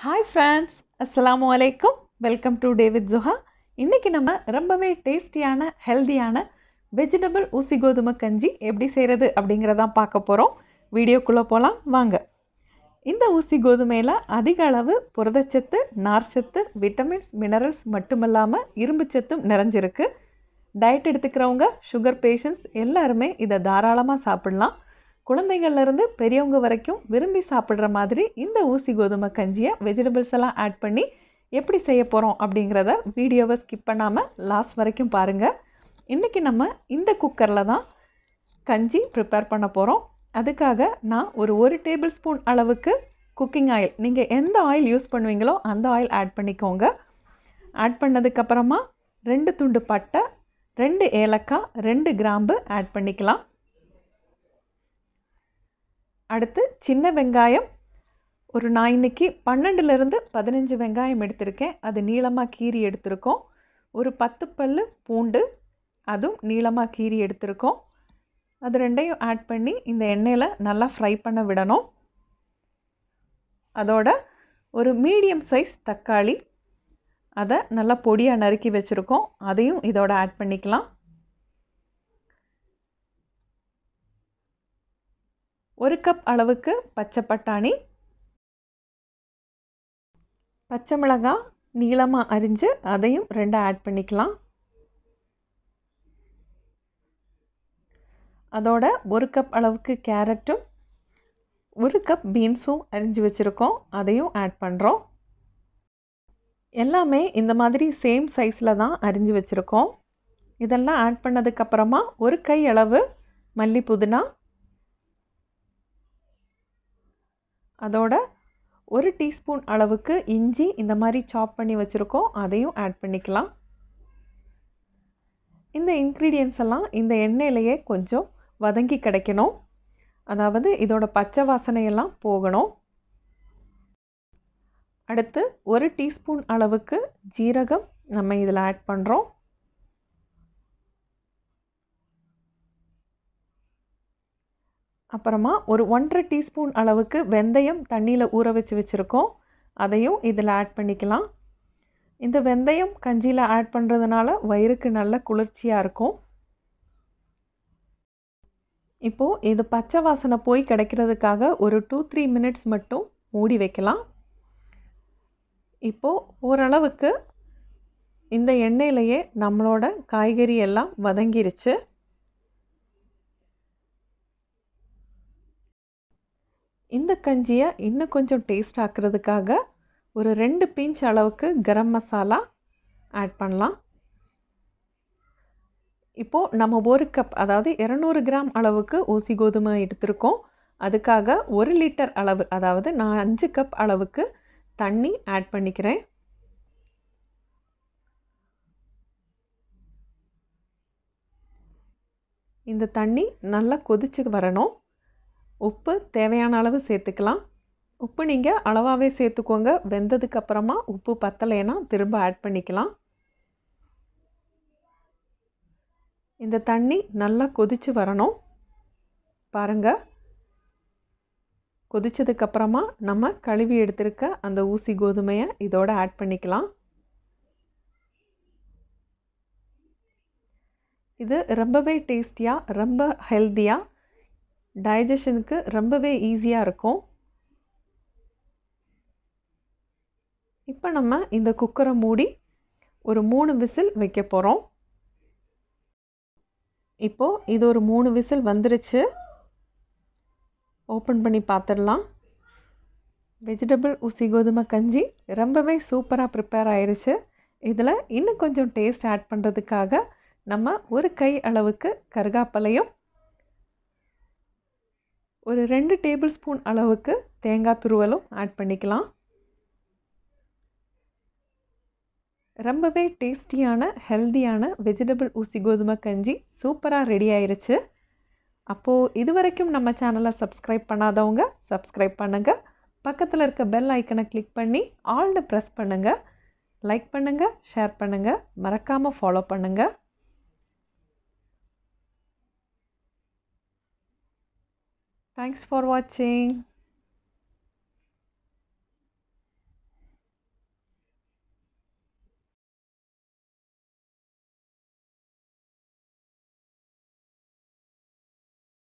Hi friends அஸ்ஸலாமு அலைக்கும் welcome to David Juha இன்றைக்கி நம்ம ரொம்பவே டேஸ்டியான ஹெல்தியான வெஜிடபிள் ஊசி கோதுமை கஞ்சி எப்படி செய்கிறது அப்படிங்கிறதான் பார்க்க போகிறோம் வீடியோக்குள்ளே போகலாம் வாங்க இந்த ஊசி கோதுமையில் அதிக அளவு புரதச்சத்து நார்ச்சத்து விட்டமின்ஸ் மினரல்ஸ் மட்டுமல்லாமல் இரும்புச்சத்தும் நிறைஞ்சிருக்கு டயட் எடுத்துக்கிறவங்க சுகர் பேஷண்ட்ஸ் எல்லாருமே இதை தாராளமாக சாப்பிடலாம் குழந்தைகள்லேருந்து பெரியவங்க வரைக்கும் விரும்பி சாப்பிட்ற மாதிரி இந்த ஊசி கோதுமை கஞ்சியை வெஜிடபிள்ஸ் எல்லாம் ஆட் பண்ணி எப்படி செய்ய போகிறோம் அப்படிங்கிறத வீடியோவை ஸ்கிப் பண்ணாமல் லாஸ்ட் வரைக்கும் பாருங்கள் இன்றைக்கி நம்ம இந்த குக்கரில் தான் கஞ்சி ப்ரிப்பேர் பண்ண போகிறோம் அதுக்காக நான் ஒரு ஒரு டேபிள் ஸ்பூன் அளவுக்கு குக்கிங் ஆயில் நீங்கள் எந்த ஆயில் யூஸ் பண்ணுவீங்களோ அந்த ஆயில் ஆட் பண்ணிக்கோங்க ஆட் பண்ணதுக்கப்புறமா ரெண்டு துண்டு பட்டை ரெண்டு ஏலக்காய் ரெண்டு கிராம்பு ஆட் பண்ணிக்கலாம் அடுத்து சின்ன வெங்காயம் ஒரு நான் இன்னைக்கு பன்னெண்டுலேருந்து பதினஞ்சு வெங்காயம் எடுத்திருக்கேன் அது நீளமாக கீரி எடுத்திருக்கோம் ஒரு பத்து பல் பூண்டு அதுவும் நீளமாக கீரி எடுத்திருக்கோம் அது ரெண்டையும் ஆட் பண்ணி இந்த எண்ணெயில் நல்லா ஃப்ரை பண்ண விடணும் அதோட ஒரு மீடியம் சைஸ் தக்காளி அதை நல்லா பொடியாக நறுக்கி வச்சுருக்கோம் அதையும் இதோட ஆட் பண்ணிக்கலாம் ஒரு கப் அளவுக்கு பச்சை பட்டாணி பச்சை மிளகாய் நீளமாக அரிஞ்சு அதையும் ரெண்டாக ஆட் பண்ணிக்கலாம் அதோட ஒரு கப் அளவுக்கு கேரட்டும் ஒரு கப் பீன்ஸும் அரிஞ்சு வச்சுருக்கோம் அதையும் ஆட் பண்ணுறோம் எல்லாமே இந்த மாதிரி சேம் சைஸில் தான் அரிஞ்சு வச்சுருக்கோம் இதெல்லாம் ஆட் பண்ணதுக்கப்புறமா ஒரு கை அளவு மல்லி புதினா அதோட ஒரு டீஸ்பூன் அளவுக்கு இஞ்சி இந்த மாதிரி சாப் பண்ணி வச்சுருக்கோம் அதையும் ஆட் பண்ணிக்கலாம் இந்த இன்க்ரீடியன்ஸ் எல்லாம் இந்த எண்ணெயிலையே கொஞ்சம் வதங்கி கிடைக்கணும் அதாவது இதோட பச்சை வாசனையெல்லாம் போகணும் அடுத்து ஒரு டீஸ்பூன் அளவுக்கு ஜீரகம் நம்ம இதில் ஆட் பண்ணுறோம் அப்புறமா ஒரு ஒன்றரை டீஸ்பூன் அளவுக்கு வெந்தயம் தண்ணியில் ஊற வச்சு வச்சுருக்கோம் அதையும் இதில் ஆட் பண்ணிக்கலாம் இந்த வெந்தயம் கஞ்சியில் ஆட் பண்ணுறதுனால வயிறுக்கு நல்ல குளிர்ச்சியாக இருக்கும் இப்போது இது பச்சை வாசனை போய் கிடைக்கிறதுக்காக ஒரு டூ த்ரீ மினிட்ஸ் மட்டும் மூடி வைக்கலாம் இப்போது ஓரளவுக்கு இந்த எண்ணெயிலையே நம்மளோட காய்கறி எல்லாம் வதங்கிருச்சு இந்த கஞ்சியை இன்னும் கொஞ்சம் டேஸ்ட் ஆக்கிறதுக்காக ஒரு ரெண்டு பிஞ்ச் அளவுக்கு கரம் மசாலா ஆட் பண்ணலாம் இப்போது நம்ம ஒரு கப் அதாவது இரநூறு கிராம் அளவுக்கு ஊசி கோதுமை எடுத்திருக்கோம் அதுக்காக ஒரு லிட்டர் அளவு அதாவது நான் அஞ்சு கப் அளவுக்கு தண்ணி ஆட் பண்ணிக்கிறேன் இந்த தண்ணி நல்லா கொதிச்சு வரணும் உப்பு தேவையான அளவு சேர்த்துக்கலாம் உப்பு நீங்கள் அளவாகவே சேர்த்துக்கோங்க வெந்ததுக்கு அப்புறமா உப்பு பத்தலைன்னா திரும்ப ஆட் பண்ணிக்கலாம் இந்த தண்ணி நல்லா கொதித்து வரணும் பாருங்கள் கொதித்ததுக்கப்புறமா நம்ம கழுவி எடுத்திருக்க அந்த ஊசி கோதுமையை இதோட ஆட் பண்ணிக்கலாம் இது ரொம்பவே டேஸ்டியாக ரொம்ப ஹெல்த்தியாக டைஜஷனுக்கு ரொம்பவே ஈஸியாக இருக்கும் இப்போ நம்ம இந்த குக்கரை மூடி ஒரு மூணு விசில் வைக்க போகிறோம் இப்போது இது ஒரு மூணு விசில் வந்துருச்சு ஓப்பன் பண்ணி பார்த்துடலாம் வெஜிடபிள் ஊசி கோதுமை கஞ்சி ரொம்பவே சூப்பராக ப்ரிப்பேர் ஆயிடுச்சு இதில் இன்னும் கொஞ்சம் டேஸ்ட் ஆட் பண்ணுறதுக்காக நம்ம ஒரு கை அளவுக்கு கருகாப்பலையும் ஒரு ரெண்டு டேபிள் ஸ்பூன் அளவுக்கு தேங்காய் துருவலும் ஆட் பண்ணிக்கலாம் ரொம்பவே டேஸ்டியான ஹெல்த்தியான வெஜிடபிள் ஊசி கோதுமை கஞ்சி சூப்பராக ரெடி ஆயிருச்சு அப்போது இது வரைக்கும் நம்ம சேனலை சப்ஸ்கிரைப் பண்ணாதவங்க சப்ஸ்கிரைப் பண்ணுங்கள் பக்கத்தில் இருக்க பெல் ஐக்கனை கிளிக் பண்ணி ஆல்னு ப்ரெஸ் பண்ணுங்கள் லைக் பண்ணுங்கள் ஷேர் பண்ணுங்கள் மறக்காமல் ஃபாலோ பண்ணுங்கள் Thanks for watching.